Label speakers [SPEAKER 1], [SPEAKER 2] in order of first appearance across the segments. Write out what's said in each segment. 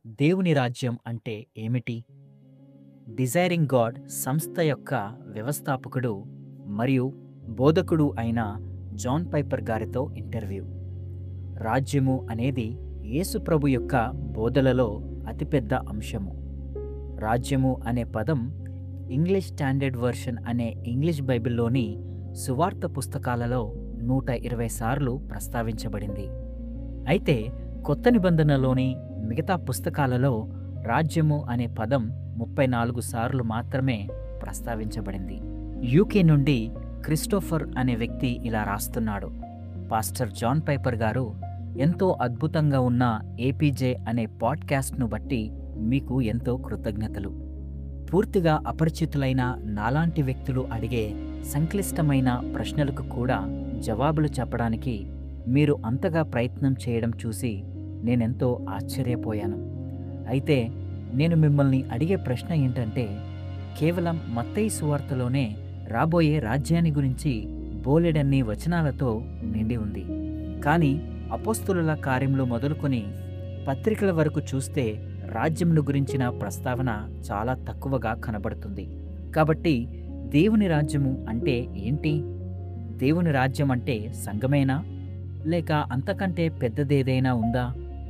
[SPEAKER 1] దేవుని రాజ్యం అంటే ఏమిటి డిజైరింగ్ గాడ్ సంస్థ యొక్క వ్యవస్థాపకుడు మరియు బోధకుడు అయిన జాన్ పైపర్ గారితో ఇంటర్వ్యూ రాజ్యము అనేది యేసు ప్రభు యొక్క బోధలలో అతిపెద్ద అంశము రాజ్యము అనే పదం ఇంగ్లీష్ స్టాండర్డ్ వర్షన్ అనే ఇంగ్లీష్ బైబిల్లోని సువార్త పుస్తకాలలో నూట ఇరవై సార్లు ప్రస్తావించబడింది అయితే కొత్త నిబంధనలోని మిగతా పుస్తకాలలో రాజ్యము అనే పదం ముప్పై నాలుగు సార్లు మాత్రమే ప్రస్తావించబడింది యూకే నుండి క్రిస్టోఫర్ అనే వ్యక్తి ఇలా రాస్తున్నాడు పాస్టర్ జాన్ పైపర్ గారు ఎంతో అద్భుతంగా ఉన్న ఏపీజే అనే పాడ్కాస్ట్ను బట్టి మీకు ఎంతో కృతజ్ఞతలు పూర్తిగా అపరిచితులైన నాలాంటి వ్యక్తులు అడిగే సంక్లిష్టమైన ప్రశ్నలకు కూడా జవాబులు చెప్పడానికి మీరు అంతగా ప్రయత్నం చేయడం చూసి నేనెంతో ఆశ్చర్యపోయాను అయితే నేను మిమ్మల్ని అడిగే ప్రశ్న ఏంటంటే కేవలం మత్తయి సువార్తలోనే రాబోయే రాజ్యాన్ని గురించి బోలెడన్ని వచనాలతో నిండి ఉంది కానీ అపోస్తుల కార్యంలో మొదలుకొని పత్రికల వరకు చూస్తే రాజ్యమును గురించిన ప్రస్తావన చాలా తక్కువగా కనబడుతుంది కాబట్టి దేవుని రాజ్యము అంటే ఏంటి దేవుని రాజ్యం అంటే సంఘమేనా లేక అంతకంటే పెద్దదేదైనా ఉందా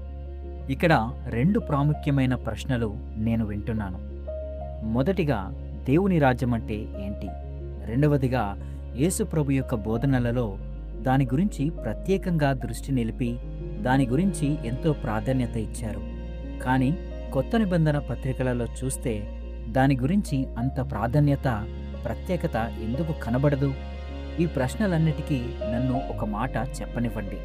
[SPEAKER 1] ఇక్కడ రెండు ప్రాముఖ్యమైన ప్రశ్నలు నేను వింటున్నాను మొదటిగా దేవుని రాజ్యం అంటే ఏంటి రెండవదిగా యేసు ప్రభు యొక్క బోధనలలో దాని గురించి ప్రత్యేకంగా దృష్టి నిలిపి దాని గురించి ఎంతో ప్రాధాన్యత ఇచ్చారు కానీ కొత్త నిబంధన పత్రికలలో చూస్తే దాని గురించి అంత ప్రాధాన్యత ప్రత్యేకత ఎందుకు కనబడదు ఈ ప్రశ్నలన్నిటికీ నన్ను ఒక మాట చెప్పనివ్వండి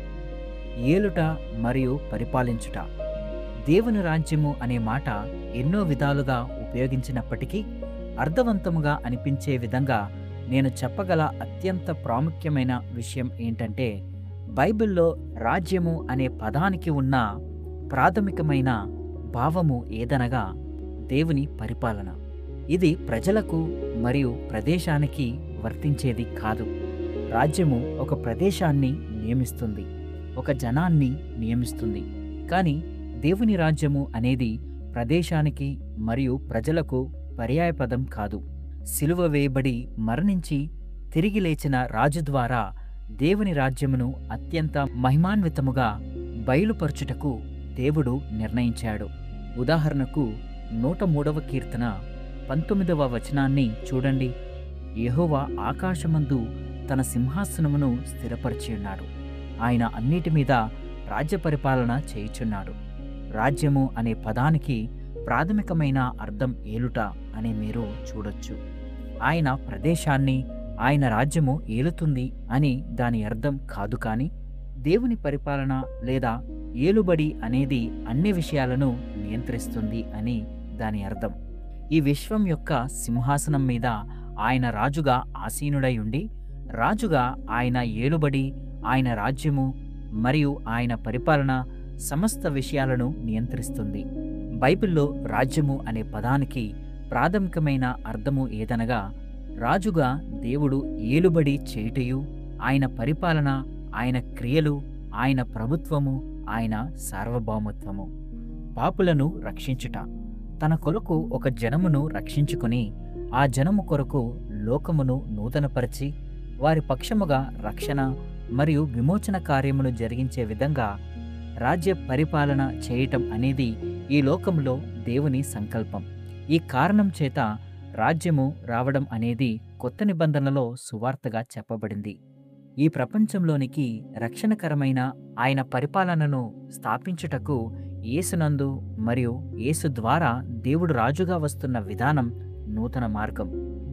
[SPEAKER 1] ఏలుట మరియు పరిపాలించుట దేవుని రాజ్యము అనే మాట ఎన్నో విధాలుగా ఉపయోగించినప్పటికీ అర్థవంతముగా అనిపించే విధంగా నేను చెప్పగల అత్యంత ప్రాముఖ్యమైన విషయం ఏంటంటే బైబిల్లో రాజ్యము అనే పదానికి ఉన్న ప్రాథమికమైన భావము ఏదనగా దేవుని పరిపాలన ఇది ప్రజలకు మరియు ప్రదేశానికి వర్తించేది కాదు రాజ్యము ఒక ప్రదేశాన్ని నియమిస్తుంది ఒక జనాన్ని నియమిస్తుంది కానీ దేవుని రాజ్యము అనేది ప్రదేశానికి మరియు ప్రజలకు పర్యాయపదం కాదు సిలువ వేయబడి మరణించి తిరిగి లేచిన రాజు ద్వారా దేవుని రాజ్యమును అత్యంత మహిమాన్వితముగా బయలుపరచుటకు దేవుడు నిర్ణయించాడు ఉదాహరణకు నూట మూడవ కీర్తన పంతొమ్మిదవ వచనాన్ని చూడండి యెహోవా ఆకాశమందు తన సింహాసనమును స్థిరపరిచి ఉన్నాడు ఆయన అన్నిటి మీద రాజ్య పరిపాలన చేయుచున్నాడు రాజ్యము అనే పదానికి ప్రాథమికమైన అర్థం ఏలుట అని మీరు చూడొచ్చు ఆయన ప్రదేశాన్ని ఆయన రాజ్యము ఏలుతుంది అని దాని అర్థం కాదు కానీ దేవుని పరిపాలన లేదా ఏలుబడి అనేది అన్ని విషయాలను నియంత్రిస్తుంది అని దాని అర్థం ఈ విశ్వం యొక్క సింహాసనం మీద ఆయన రాజుగా ఆసీనుడై ఉండి రాజుగా ఆయన ఏలుబడి ఆయన రాజ్యము మరియు ఆయన పరిపాలన సమస్త విషయాలను నియంత్రిస్తుంది బైబిల్లో రాజ్యము అనే పదానికి ప్రాథమికమైన అర్థము ఏదనగా రాజుగా దేవుడు ఏలుబడి చేయుటయు ఆయన పరిపాలన ఆయన క్రియలు ఆయన ప్రభుత్వము ఆయన సార్వభౌమత్వము పాపులను రక్షించుట తన కొరకు ఒక జనమును రక్షించుకుని ఆ జనము కొరకు లోకమును నూతనపరిచి వారి పక్షముగా రక్షణ మరియు విమోచన కార్యమును జరిగించే విధంగా రాజ్య పరిపాలన చేయటం అనేది ఈ లోకంలో దేవుని సంకల్పం ఈ కారణం చేత రాజ్యము రావడం అనేది కొత్త నిబంధనలో సువార్తగా చెప్పబడింది ఈ ప్రపంచంలోనికి రక్షణకరమైన ఆయన పరిపాలనను స్థాపించుటకు యేసునందు మరియు యేసు ద్వారా దేవుడు రాజుగా వస్తున్న విధానం నూతన మార్గం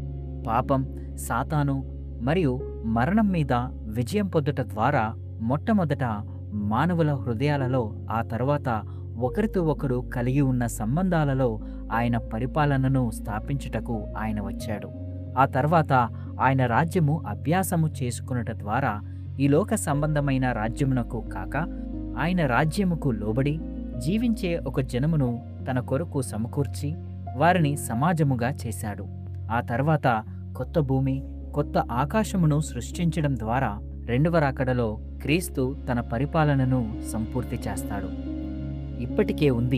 [SPEAKER 1] పాపం సాతాను మరియు మరణం మీద విజయం పొందుట ద్వారా మొట్టమొదట మానవుల హృదయాలలో ఆ తర్వాత ఒకరితో ఒకరు కలిగి ఉన్న సంబంధాలలో ఆయన పరిపాలనను స్థాపించుటకు ఆయన వచ్చాడు ఆ తర్వాత ఆయన రాజ్యము అభ్యాసము చేసుకునుట ద్వారా ఈ లోక సంబంధమైన రాజ్యమునకు కాక ఆయన రాజ్యముకు లోబడి జీవించే ఒక జనమును తన కొరకు సమకూర్చి వారిని సమాజముగా చేశాడు ఆ తర్వాత కొత్త భూమి కొత్త ఆకాశమును సృష్టించడం ద్వారా రెండవ రాకడలో క్రీస్తు తన పరిపాలనను సంపూర్తి చేస్తాడు ఇప్పటికే ఉంది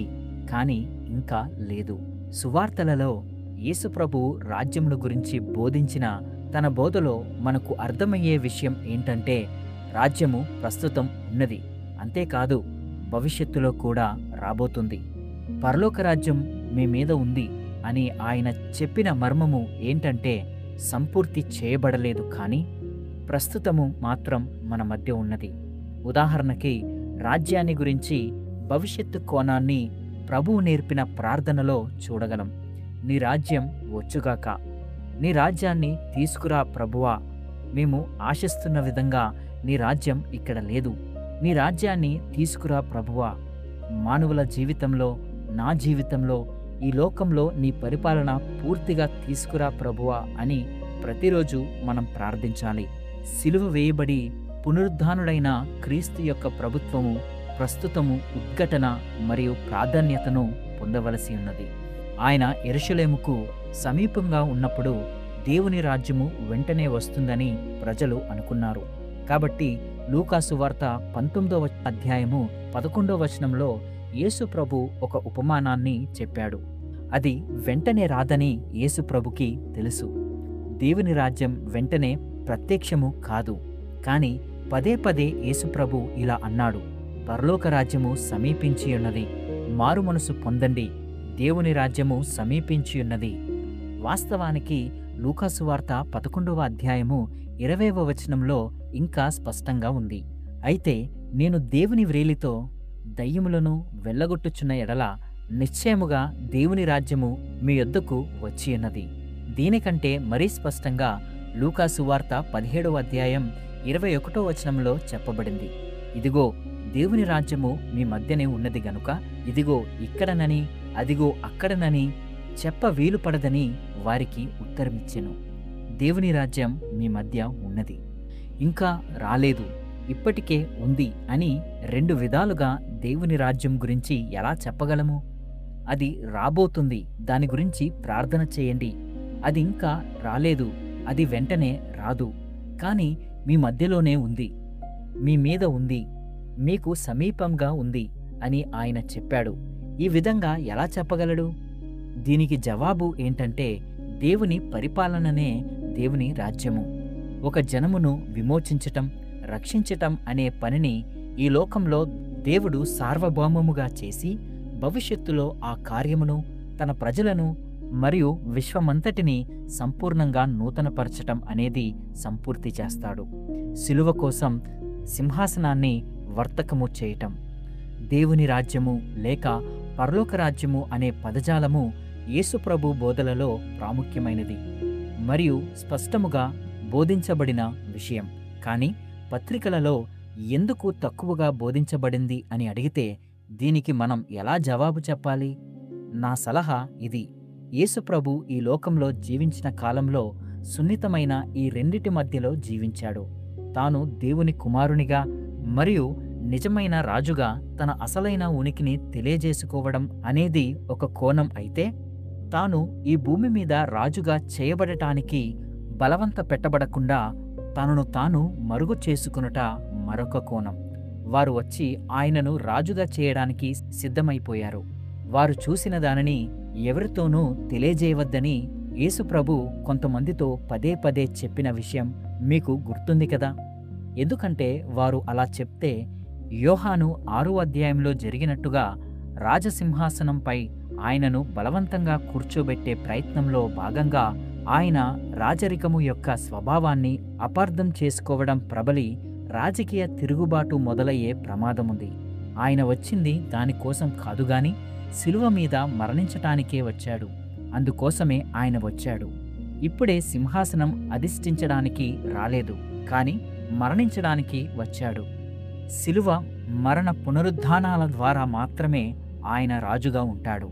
[SPEAKER 1] కానీ ఇంకా లేదు సువార్తలలో యేసుప్రభు రాజ్యమును గురించి బోధించిన తన బోధలో మనకు అర్థమయ్యే విషయం ఏంటంటే రాజ్యము ప్రస్తుతం ఉన్నది అంతేకాదు భవిష్యత్తులో కూడా రాబోతుంది పరలోక రాజ్యం మీ మీద ఉంది అని ఆయన చెప్పిన మర్మము ఏంటంటే సంపూర్తి చేయబడలేదు కానీ ప్రస్తుతము మాత్రం మన మధ్య ఉన్నది ఉదాహరణకి రాజ్యాన్ని గురించి భవిష్యత్తు కోణాన్ని ప్రభువు నేర్పిన ప్రార్థనలో చూడగలం నీ రాజ్యం వచ్చుగాక నీ రాజ్యాన్ని తీసుకురా ప్రభువా మేము ఆశిస్తున్న విధంగా నీ రాజ్యం ఇక్కడ లేదు నీ రాజ్యాన్ని తీసుకురా ప్రభువా మానవుల జీవితంలో నా జీవితంలో ఈ లోకంలో నీ పరిపాలన పూర్తిగా తీసుకురా ప్రభువా అని ప్రతిరోజు మనం ప్రార్థించాలి సిలువ వేయబడి పునరుద్ధానుడైన క్రీస్తు యొక్క ప్రభుత్వము ప్రస్తుతము ఉద్ఘటన మరియు ప్రాధాన్యతను పొందవలసి ఉన్నది ఆయన ఎరుషలేముకు సమీపంగా ఉన్నప్పుడు దేవుని రాజ్యము వెంటనే వస్తుందని ప్రజలు అనుకున్నారు కాబట్టి లూకాసు వార్త పంతొమ్మిదవ అధ్యాయము పదకొండవ వచనంలో యేసు ప్రభు ఒక ఉపమానాన్ని చెప్పాడు అది వెంటనే రాదని యేసు ప్రభుకి తెలుసు దేవుని రాజ్యం వెంటనే ప్రత్యక్షము కాదు కానీ పదే పదే యేసుప్రభు ఇలా అన్నాడు పరలోక రాజ్యము సమీపించి ఉన్నది మారు మనసు పొందండి దేవుని రాజ్యము సమీపించి ఉన్నది వాస్తవానికి లూకాసు వార్త పదకొండవ అధ్యాయము ఇరవైవ వచనంలో ఇంకా స్పష్టంగా ఉంది అయితే నేను దేవుని వ్రేలితో దయ్యములను వెళ్ళగొట్టుచున్న ఎడల నిశ్చయముగా దేవుని రాజ్యము మీ యొద్దకు వచ్చి ఉన్నది దీనికంటే మరీ స్పష్టంగా లూకాసు వార్త పదిహేడవ అధ్యాయం ఇరవై ఒకటో వచనంలో చెప్పబడింది ఇదిగో దేవుని రాజ్యము మీ మధ్యనే ఉన్నది గనుక ఇదిగో ఇక్కడనని అదిగో అక్కడనని చెప్ప వీలు పడదని వారికి ఉత్తరమిచ్చెను దేవుని రాజ్యం మీ మధ్య ఉన్నది ఇంకా రాలేదు ఇప్పటికే ఉంది అని రెండు విధాలుగా దేవుని రాజ్యం గురించి ఎలా చెప్పగలము అది రాబోతుంది దాని గురించి ప్రార్థన చేయండి అది ఇంకా రాలేదు అది వెంటనే రాదు కానీ మీ మధ్యలోనే ఉంది మీ మీద ఉంది మీకు సమీపంగా ఉంది అని ఆయన చెప్పాడు ఈ విధంగా ఎలా చెప్పగలడు దీనికి జవాబు ఏంటంటే దేవుని పరిపాలననే దేవుని రాజ్యము ఒక జనమును విమోచించటం రక్షించటం అనే పనిని ఈ లోకంలో దేవుడు సార్వభౌమముగా చేసి భవిష్యత్తులో ఆ కార్యమును తన ప్రజలను మరియు విశ్వమంతటిని సంపూర్ణంగా నూతనపరచటం అనేది సంపూర్తి చేస్తాడు శిలువ కోసం సింహాసనాన్ని వర్తకము చేయటం దేవుని రాజ్యము లేక పరలోక రాజ్యము అనే పదజాలము యేసుప్రభు బోధలలో ప్రాముఖ్యమైనది మరియు స్పష్టముగా బోధించబడిన విషయం కానీ పత్రికలలో ఎందుకు తక్కువగా బోధించబడింది అని అడిగితే దీనికి మనం ఎలా జవాబు చెప్పాలి నా సలహా ఇది యేసుప్రభు ఈ లోకంలో జీవించిన కాలంలో సున్నితమైన ఈ రెండిటి మధ్యలో జీవించాడు తాను దేవుని కుమారునిగా మరియు నిజమైన రాజుగా తన అసలైన ఉనికిని తెలియజేసుకోవడం అనేది ఒక కోణం అయితే తాను ఈ భూమి మీద రాజుగా చేయబడటానికి బలవంత పెట్టబడకుండా తనను తాను మరుగు చేసుకునుట మరొక కోణం వారు వచ్చి ఆయనను రాజుగా చేయడానికి సిద్ధమైపోయారు వారు చూసిన దానిని ఎవరితోనూ తెలియజేయవద్దని యేసుప్రభు కొంతమందితో పదే పదే చెప్పిన విషయం మీకు గుర్తుంది కదా ఎందుకంటే వారు అలా చెప్తే యోహాను ఆరో అధ్యాయంలో జరిగినట్టుగా రాజసింహాసనంపై ఆయనను బలవంతంగా కూర్చోబెట్టే ప్రయత్నంలో భాగంగా ఆయన రాజరికము యొక్క స్వభావాన్ని అపార్థం చేసుకోవడం ప్రబలి రాజకీయ తిరుగుబాటు మొదలయ్యే ప్రమాదముంది ఆయన వచ్చింది దానికోసం కాదుగాని శిలువ మీద మరణించటానికే వచ్చాడు అందుకోసమే ఆయన వచ్చాడు ఇప్పుడే సింహాసనం అధిష్ఠించడానికి రాలేదు కాని మరణించడానికి వచ్చాడు శిలువ మరణ పునరుద్ధానాల ద్వారా మాత్రమే ఆయన రాజుగా ఉంటాడు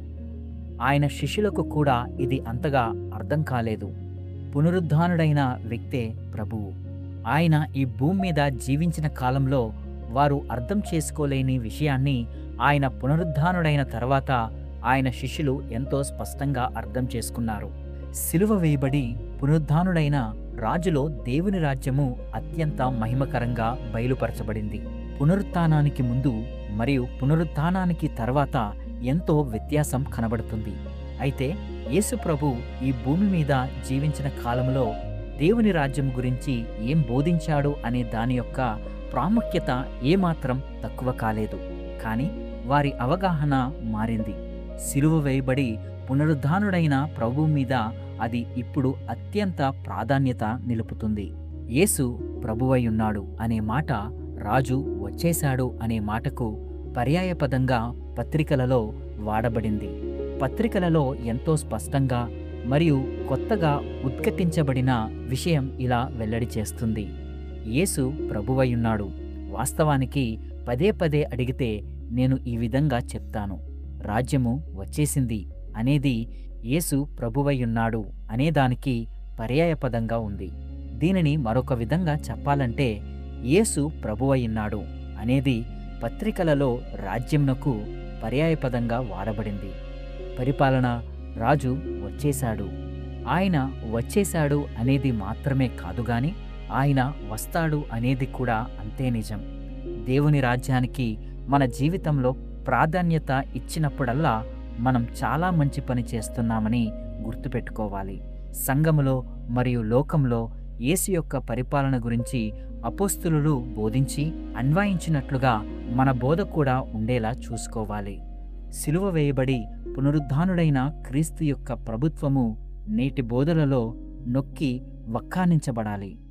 [SPEAKER 1] ఆయన శిష్యులకు కూడా ఇది అంతగా అర్థం కాలేదు పునరుద్ధానుడైన వ్యక్తే ప్రభువు ఆయన ఈ భూమి మీద జీవించిన కాలంలో వారు అర్థం చేసుకోలేని విషయాన్ని ఆయన పునరుద్ధానుడైన తర్వాత ఆయన శిష్యులు ఎంతో స్పష్టంగా అర్థం చేసుకున్నారు సిలువ వేయబడి పునరుద్ధానుడైన రాజులో దేవుని రాజ్యము అత్యంత మహిమకరంగా బయలుపరచబడింది పునరుత్థానానికి ముందు మరియు పునరుత్థానానికి తర్వాత ఎంతో వ్యత్యాసం కనబడుతుంది అయితే యేసు ప్రభు ఈ భూమి మీద జీవించిన కాలంలో దేవుని రాజ్యం గురించి ఏం బోధించాడు అనే దాని యొక్క ప్రాముఖ్యత ఏమాత్రం తక్కువ కాలేదు కానీ వారి అవగాహన మారింది సిలువ వేయబడి పునరుద్ధానుడైన ప్రభు మీద అది ఇప్పుడు అత్యంత ప్రాధాన్యత నిలుపుతుంది యేసు ప్రభువై ఉన్నాడు అనే మాట రాజు వచ్చేశాడు అనే మాటకు పర్యాయపదంగా పత్రికలలో వాడబడింది పత్రికలలో ఎంతో స్పష్టంగా మరియు కొత్తగా ఉద్ఘటించబడిన విషయం ఇలా వెల్లడి చేస్తుంది యేసు ప్రభువయ్యున్నాడు వాస్తవానికి పదే పదే అడిగితే నేను ఈ విధంగా చెప్తాను రాజ్యము వచ్చేసింది అనేది యేసు ప్రభువయ్యున్నాడు అనేదానికి పర్యాయపదంగా ఉంది దీనిని మరొక విధంగా చెప్పాలంటే యేసు ప్రభువయ్యున్నాడు అనేది పత్రికలలో రాజ్యంనకు పర్యాయపదంగా వాడబడింది పరిపాలన రాజు వచ్చేశాడు ఆయన వచ్చేశాడు అనేది మాత్రమే కాదు గాని ఆయన వస్తాడు అనేది కూడా అంతే నిజం దేవుని రాజ్యానికి మన జీవితంలో ప్రాధాన్యత ఇచ్చినప్పుడల్లా మనం చాలా మంచి పని చేస్తున్నామని గుర్తుపెట్టుకోవాలి సంఘములో మరియు లోకంలో యేసు యొక్క పరిపాలన గురించి అపోస్తులు బోధించి అన్వయించినట్లుగా మన బోధ కూడా ఉండేలా చూసుకోవాలి సిలువ వేయబడి పునరుద్ధానుడైన క్రీస్తు యొక్క ప్రభుత్వము నేటి బోధలలో నొక్కి వక్కానించబడాలి